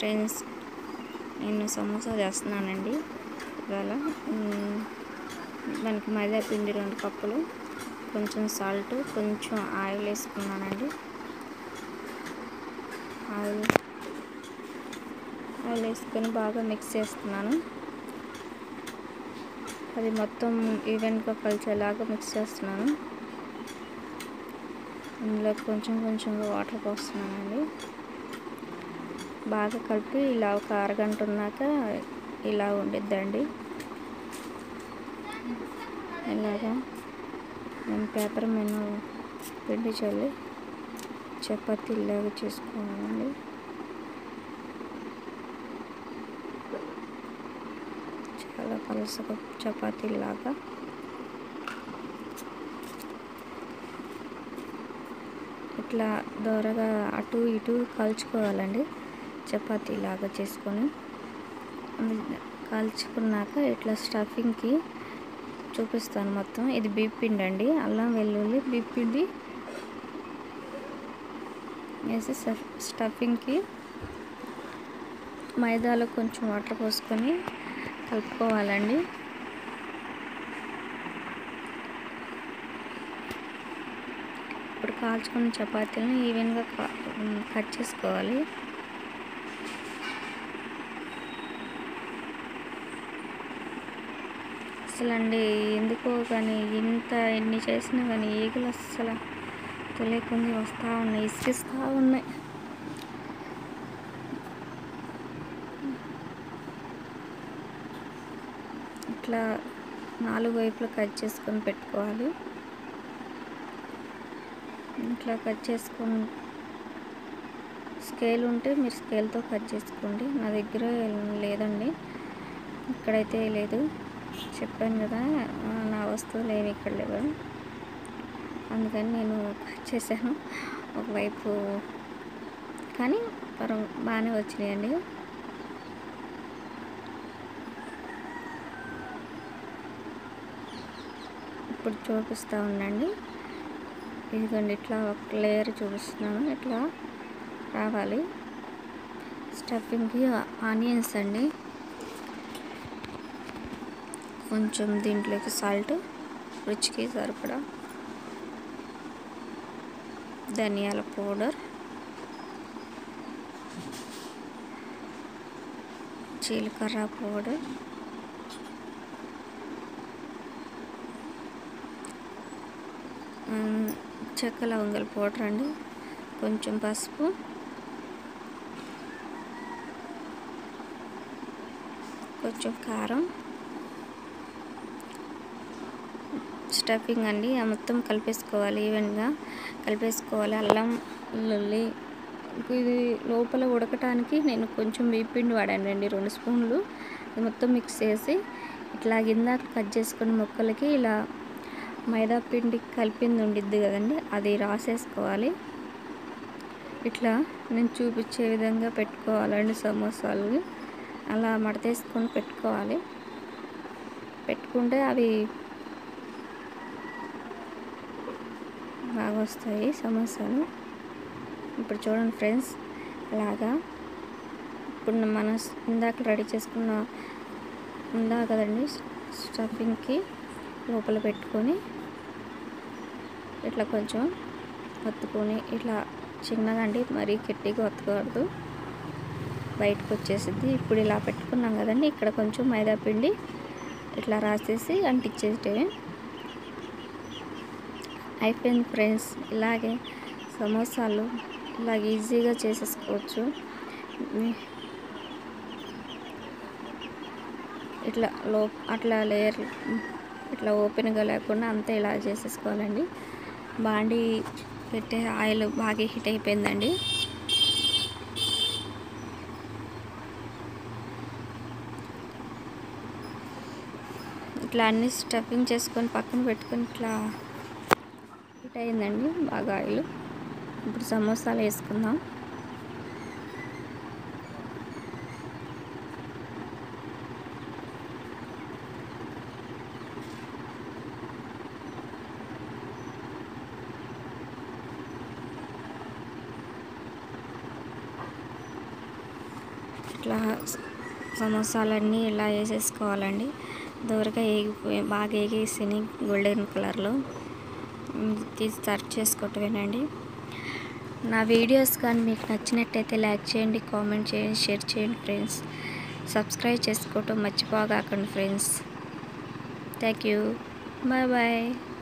friends నేను సమోసా చేస్తున్నానండి ఇవాళ మ్, మనకి మైదా పిండి రెండు కప్పులు కొంచెం సాల్ట్ కొంచెం ఆయిల్ వేసుకున్నానండి ఆయిల్ ఆయిల్ వేసుకొని బాగా మిక్స్ చేస్తున్నాను అది మొత్తం ఈవెంట్గా కలిసేలాగా మిక్స్ చేస్తున్నాను ఇందులో కొంచెం కొంచెంగా వాటర్ పోస్తున్నానండి బాగా కలిపి ఇలా ఒక అరగంట ఉన్నాక ఇలా ఉండిద్దండి ఇలాగా నేను పేపర్ మీద పిండి చల్లి చపాతీలాగా చేసుకోవాలండి చాలా పలసగా చపాతీలాగా ఇట్లా దోరగా అటు ఇటు కాల్చుకోవాలండి చపాతీలాగా చేసుకొని కాల్చుకున్నాక ఇట్లా స్టఫింగ్కి చూపిస్తాను మొత్తం ఇది బీపిండి అండి అల్లం వెల్లుల్లి బీపిండి వేసి స్టఫ్ స్టఫింగ్కి మైదాలో కొంచెం వాటర్ పోసుకొని కలుపుకోవాలండి ఇప్పుడు కాల్చుకున్న చపాతీలను ఈవెన్గా కట్ చేసుకోవాలి అసలు అండి ఎందుకో కానీ ఇంత ఎన్ని చేసినా కానీ ఈగలు అస్సలు తెలియకుండా వస్తూ ఉన్నాయి ఇసుకిస్తూ ఉన్నాయి ఇట్లా నాలుగు వైపులు కట్ చేసుకొని పెట్టుకోవాలి ఇట్లా కట్ చేసుకొని స్కేల్ ఉంటే మీరు స్కేల్తో కట్ చేసుకోండి నా దగ్గర లేదండి ఇక్కడైతే లేదు చెప్పాను కదా ఆ, నా వస్తువులు ఏమి ఇక్కడ లేవు అందుకని నేను కట్ చేశాను ఒకవైపు కానీ పరం బాగానే వచ్చినాయండి ఇప్పుడు చూపిస్తూ ఉండండి ఇదిగోండి ఇట్లా ఒక లేయర్ చూపిస్తున్నాను ఇట్లా రావాలి స్టఫింగ్కి ఆనియన్స్ అండి కొంచెం దీంట్లోకి సాల్ట్ రుచికి సరిపడా ధనియాల పౌడర్ జీలకర్ర పౌడర్ ఉమ్, చెక్క లవంగల పౌడర్ అండి కొంచెం పసుపు కొంచెం కారం స్టఫింగ్ అండి ఆ మొత్తం కలిపేసుకోవాలి ఈవెన్గా కలిపేసుకోవాలి అల్లం వెల్లుల్లి ఇది లోపల ఉడకటానికి నేను కొంచెం వేపిండి వాడానండి రెండు స్పూన్లు ఇది మొత్తం మిక్స్ చేసి ఇట్లా ఇందాక కట్ చేసుకున్న ముక్కలకి ఇలా మైదా పిండి కలిపింది ఉండిద్ది కదండి అది రాసేసుకోవాలి ఇట్లా నేను చూపించే విధంగా పెట్టుకోవాలండి సమోసాలు అలా మడతేసుకొని పెట్టుకోవాలి పెట్టుకుంటే అవి బాగా వస్తాయి సమోసాలు ఇప్పుడు చూడండి ఫ్రెండ్స్ అలాగా ఇప్పుడు మన ఇందాక రెడీ చేసుకున్న ఉందా కదండి స్టఫింగ్కి లోపల పెట్టుకొని ఇట్లా కొంచెం ఒత్తుకొని ఇట్లా చిన్నగా అండి మరీ గట్టిగా ఒత్తకూడదు బయటకు వచ్చేసింది ఇప్పుడు ఇలా పెట్టుకున్నాం కదండి ఇక్కడ కొంచెం మైదా పిండి ఇట్లా రాసేసి అంటించేటే అయిపోయింది ఫ్రెండ్స్ ఇలాగే సమోసాలు ఇలాగ ఈజీగా చేసేసుకోవచ్చు మీ- ఇట్లా లో అట్లా లేయర్ ఇట్లా ఓపెన్గా లేకుండా అంతా ఇలా చేసేసుకోవాలండి బాండి పెట్టే ఆయిల్ బాగా హీట్ అయిపోయిందండి ఇట్లా అన్ని స్టఫింగ్ చేసుకొని పక్కన పెట్టుకొని ఇట్లా హీట్ అయిందండి బాగా ఆయిల్ ఇప్పుడు సమోసాలు వేసుకుందాం ఇట్లా సమోసాలన్నీ ఇలా వేసేసుకోవాలండి దూరగా ఏగిపోయి బాగా ఏగేసినాయి గోల్డెన్ కలర్లో తీసి సర్వ్ చేసుకోవటమేనండి నా వీడియోస్ కానీ మీకు నచ్చినట్టయితే లైక్ చేయండి కామెంట్ చేయండి షేర్ చేయండి ఫ్రెండ్స్ సబ్స్క్రైబ్ చేసుకోవటం మర్చిపోగాకండి friends thank you bye bye